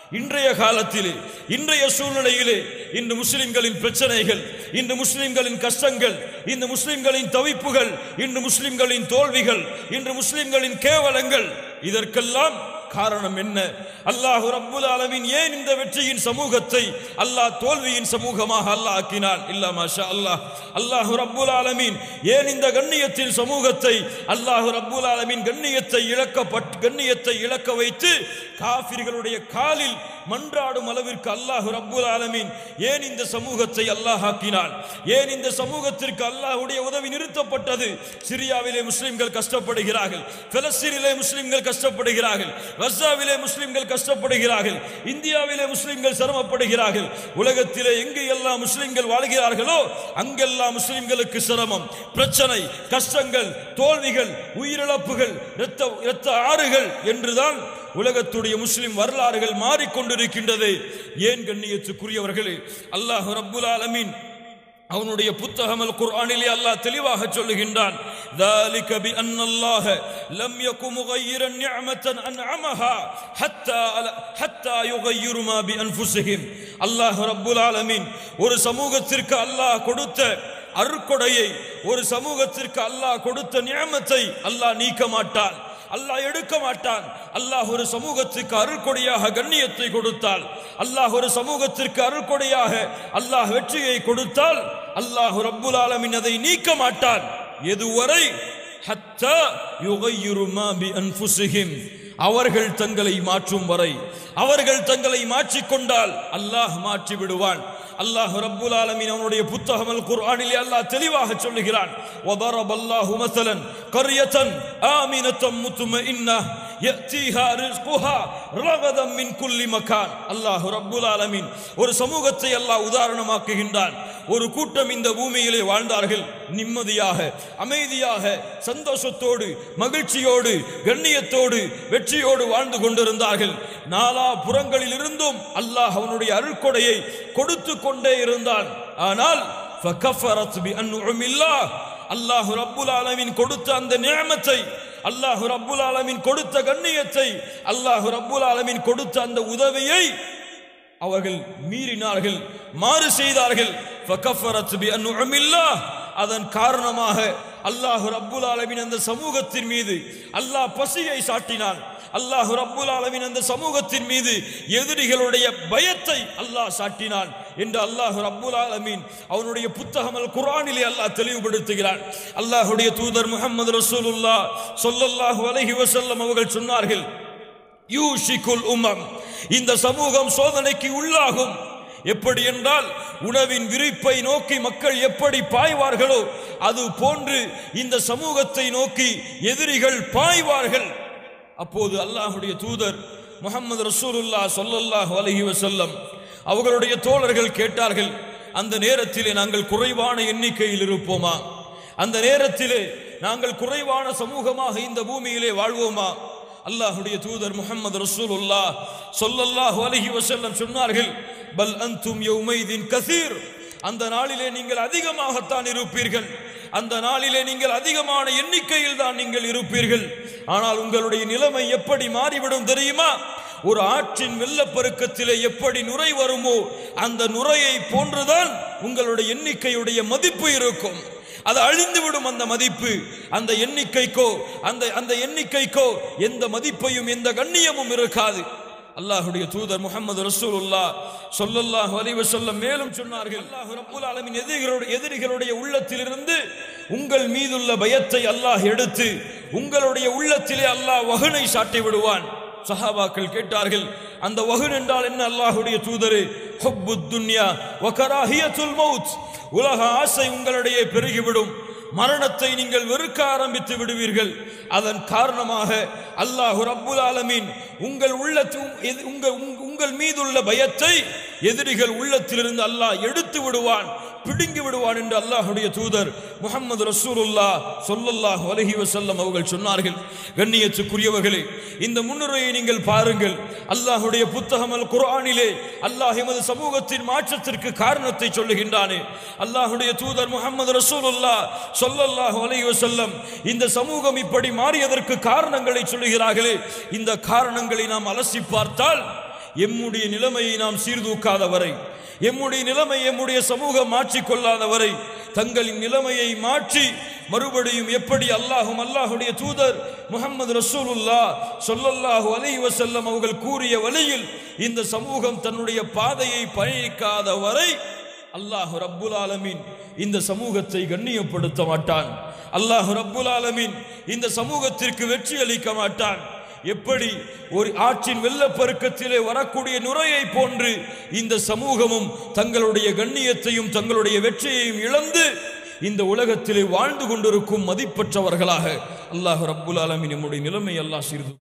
இன்றைய காலத்திலே இன்றைய சூழ்நிலையிலே இன்று முஸ்லிம்களின் பிரச்சனைகள் இன்று முஸ்லிம்களின் கஷ்டங்கள் இன்று முஸ்லிம்களின் தவிப்புகள் இன்று முஸ்லிம்களின் தோல்விகள் இன்று முஸ்லிம்களின் கேவலங்கள் இதற்கெல்லாம் காரணம் என்ன அல்லாஹ் ரப்புல் ஆலமீன் ஏன் இந்த வெற்றியின் சமூகத்தை அல்லாஹ் தோல்வியின் சமூகமாக அல்லாஹ் ஆக்கினான் இல்ல மாஷா அல்லாஹ் அல்லாஹ் ரப்புல் ஆலமீன் ஏன் இந்த கண்ணியத்தின் சமூகத்தை அல்லாஹ் ரப்புல் ஆலமீன் கண்ணியத்தை இழக்கப்பட் கண்ணியத்தை இழக்க வைத்து காபிர்களுடைய காலில் மன்றாடும் அளவிற்கு அல்லாஹ் ரப்புல் ஆலமீன் ஏன் இந்த சமூகத்தை அல்லாஹ் ஆக்கினான் ஏன் இந்த சமூகத்திற்கு அல்லாஹ்வுடைய உதவி நிறுத்தப்பட்டது சிரியாவிலே முஸ்லிம்கள் கஷ்டப்படுகிறார்கள் பிலஸ்தீனிலே முஸ்லிம்கள் கஷ்டப்படுகிறார்கள் கசாவிலே முஸ்லிம்கள் கஷ்டப்படுகிறார்கள் இந்தியாவிலே முஸ்லிம்கள் சிரமப்படுகிறார்கள் உலகத்திலே எங்கு எல்லாம் முஸ்லிம்கள் வாழ்கிறார்களோ அங்கெல்லாம் முஸ்லிம்களுக்கு சிரமம் பிரச்சனை கஷ்டங்கள் தோல்விகள் உயிரிழப்புகள் இரத்த இரத்த ஆறுகள் என்றுதான் உலகத்துடைய முஸ்லிம் வரலாறுகள் மாறிக்கொண்டிருக்கின்றது ஏன் கண்ணியத்துக்குரியவர்களே அல்லாஹ் ரப்புல் ஆலமீன் அவனுடைய புத்தகம் அல் குர்ஆனிலே அல்லாஹ் தெளிவாக சொல்லுகின்றான் ذلك بأن الله لم يكن مغيرا نعمة أنعمها حتى حتى يغيروا ما بأنفسهم அல்லாஹ் ரப்புல் ஆலமீன் ஒரு சமூகத்திற்கு அல்லாஹ் கொடுத்த அருக்கொடையை ஒரு சமூகத்திற்கு அல்லாஹ் கொடுத்த நியமத்தை அல்லாஹ் நீக்க மாட்டான் அல்லாஹ் எடுக்க மாட்டான் அல்லாஹ் ஒரு சமூகத்துக்கு அருள்கொடையாக கண்ணியத்தை கொடுத்தால் அல்லாஹ் ஒரு சமூகத்திற்கு அருள்கொடையாக அல்லாஹ் வெற்றியை கொடுத்தால் அல்லாஹ் ரப்புல் ஆலமீன் அதை நீக்க மாட்டான் எதுவரை ஹத்தா யுகையிரு மா பி அன்ஃபுஸிஹிம் அவர்கள் தங்களை மாற்றும் வரை அவர்கள் தங்களை மாற்றிக்கொண்டால் அல்லாஹ் மாற்றி விடுவான் அல்லாஹ் ரப்புல் ஆலமீன் அவனுடைய புத்தகம் அல் குர்ஆனிலே அல்லாஹ் தெளிவாக சொல்லுகிறான் وضرب الله مثلا قرية آمنة مطمئنة يأتيها رزقها رغدا من كل مكان அல்லாஹ் ரப்புல் ஆலமீன் ஒரு சமூகத்தை அல்லாஹ் உதாரணமாக்குகின்றான் ஒரு கூட்டம் இந்த பூமியிலே வாழ்ந்தார்கள் நிம்மதியாக அமைதியாக சந்தோஷத்தோடு மகிழ்ச்சியோடு கண்ணியத்தோடு வெற்றியோடு வாழ்ந்து கொண்டிருந்தார்கள் நாலா புறங்களில் இருந்தும் அல்லாஹ் அவனுடைய அருள்கொடையை கொடுத்து கொண்டே இருந்தான் ஆனால் فكفرت بأنعم الله அல்லாஹ் ரப்புல் ஆலமீன் கொடுத்த அந்த நியமத்தை அல்லாஹ் ரப்புல் ஆலமீன் கொடுத்த கண்ணியத்தை அல்லாஹ் ரப்புல் ஆலமீன் கொடுத்த அந்த உதவியை அவர்கள் மீறினார்கள் மாறு செய்தார்கள் فكفرت بأنعم الله அதன் காரணமாக அல்லாஹ் ரப்புல் ஆலமீன் அந்த சமூகத்தின் மீது அல்லாஹ் பசியை சாட்டினான் அல்லாஹ் ரப்புல் ஆலமீன் அந்த சமூகத்தின் மீது எதிரிகளுடைய பயத்தை அல்லாஹ் சாட்டினான் என்று அல்லாஹ் ரப்புல் ஆலமீன் அவனுடைய புத்தகம் அல் குர்ஆனிலே அல்லாஹ் தெளிவுபடுத்துகிறான் அல்லாஹ்வுடைய தூதர் முஹம்மது ரசூலுல்லாஹ் ஸல்லல்லாஹு அலைஹி வஸல்லம் அவர்கள் சொன்னார்கள் யூஷிகுல் உம்மம் இந்த சமூகம் சோதனைக்கு உள்ளாகும் எப்படி என்றால் உணவின் விரிப்பை நோக்கி மக்கள் எப்படி பாய்வார்களோ அது போன்று இந்த சமூகத்தை நோக்கி எதிரிகள் பாய்வார்கள் அப்போது அல்லாஹுடைய தூதர் முகமது ரசூலுல்லா சொல்லல்லாஹு அலைஹி வஸல்லம் அவர்களுடைய தோழர்கள் கேட்டார்கள் அந்த நேரத்திலே நாங்கள் குறைவான எண்ணிக்கையில் இருப்போமா அந்த நேரத்திலே நாங்கள் குறைவான சமூகமாக இந்த பூமியிலே வாழ்வோமா அல்லாஹுடைய தூதர் முகமது ரசூலுல்லா சொல்லல்லாஹு அலைஹி வஸல்லம் சொன்னார்கள் பல் அன்தும் யௌமைதின் கசீர் அந்த நாளிலே நீங்கள் அதிகமாகத்தான் இருப்பீர்கள் அந்த நாளிலே நீங்கள் அதிகமான எண்ணிக்கையில் தான் நீங்கள் இருப்பீர்கள் ஆனால் உங்களுடைய நிலைமை எப்படி மாறிவிடும் தெரியுமா ஒரு ஆற்றின் வெள்ளப்பெருக்கத்திலே எப்படி நுரை வருமோ அந்த நுரையை போன்றுதான் உங்களுடைய எண்ணிக்கையுடைய மதிப்பு இருக்கும் அது அழிந்துவிடும் அந்த மதிப்பு அந்த எண்ணிக்கைக்கோ அந்த அந்த எண்ணிக்கைக்கோ எந்த மதிப்பையும் எந்த கண்ணியமும் இருக்காது அல்லாஹுடைய தூதர் முகமது ரசூலுல்லா சொல்லல்லாஹு அலைஹி வஸல்லம் மேலும் சொன்னார்கள் அல்லாஹ் ரப்புல் ஆலமீன் எதிரிகளுடைய எதிரிகளுடைய உள்ளத்திலிருந்து உங்கள் மீதுள்ள பயத்தை அல்லாஹ் எடுத்து உங்களுடைய உள்ளத்திலே அல்லாஹ் வகுனை சாட்டி விடுவான் சஹாபாக்கள் கேட்டார்கள் அந்த வகுன் என்றால் என்ன அல்லாஹுடைய தூதரே ஹுப்புத் துன்யா வகராஹியத்துல் மௌத் உலக ஆசை உங்களிடையே பெருகிவிடும் மரணத்தை நீங்கள் வெறுக்க ஆரம்பித்து விடுவீர்கள் அதன் காரணமாக அல்லாஹு ரப்புல் ஆலமீன் உங்கள் உள்ளத்து எது- உங்கள் உங்க- உங்கள் மீதுள்ள பயத்தை எதிரிகள் உள்ளத்திலிருந்து அல்லாஹ் எடுத்து விடுவான் பிடுங்கி விடுவான் என்று அல்லாஹுடைய தூதர் முகமது ரசூலுல்லா சொல்லல்லாஹு அலைஹி வஸல்லம் அவர்கள் சொன்னார்கள் கண்ணியத்துக்குரியவர்களே இந்த முன்னுரையை நீங்கள் பாருங்கள் அல்லாஹுடைய புத்தகம் அல் குர்ஆனிலே அல்லாஹ் எமது சமூகத்தின் மாற்றத்திற்கு காரணத்தை சொல்லுகின்றானே அல்லாஹுடைய தூதர் முகமது ரசூலுல்லா சொல்லல்லாஹு அலைஹி வஸல்லம் இந்த சமூகம் இப்படி மாறியதற்கு காரணங்களை சொல்லுகிறார்களே இந்த காரணங்களை நாம் அலசி பார்த்தால் எம்முடைய நிலைமையை நாம் சீர்தூக்காத வரை எம்முடைய நிலைமை எம்முடைய சமூகம் மாற்றிக்கொள்ளாத வரை தங்களின் நிலைமையை மாற்றி மறுபடியும் எப்படி அல்லாஹும் அல்லாஹுடைய தூதர் முகமது ரசூலுல்லா சொல்லல்லாஹு அலைஹி வஸல்லம் அவர்கள் கூறிய வழியில் இந்த சமூகம் தன்னுடைய பாதையை பயணிக்காத வரை அல்லாஹ் ரப்புல் ஆலமீன் இந்த சமூகத்தை கண்ணியப்படுத்த மாட்டான் அல்லாஹ் ரப்புல் ஆலமீன் இந்த சமூகத்திற்கு வெற்றி அளிக்க மாட்டான் எப்படி ஒரு ஆற்றின் வெள்ளப்பெருக்கத்திலே வரக்கூடிய நுரையை போன்று இந்த சமூகமும் தங்களுடைய கண்ணியத்தையும் தங்களுடைய வெற்றியையும் இழந்து இந்த உலகத்திலே வாழ்ந்து கொண்டிருக்கும் மதிப்பற்றவர்களாக அல்லாஹ் ரப்புல் ஆலமீன் நம்முடைய நிலைமை அல்லாஹ் சீர்து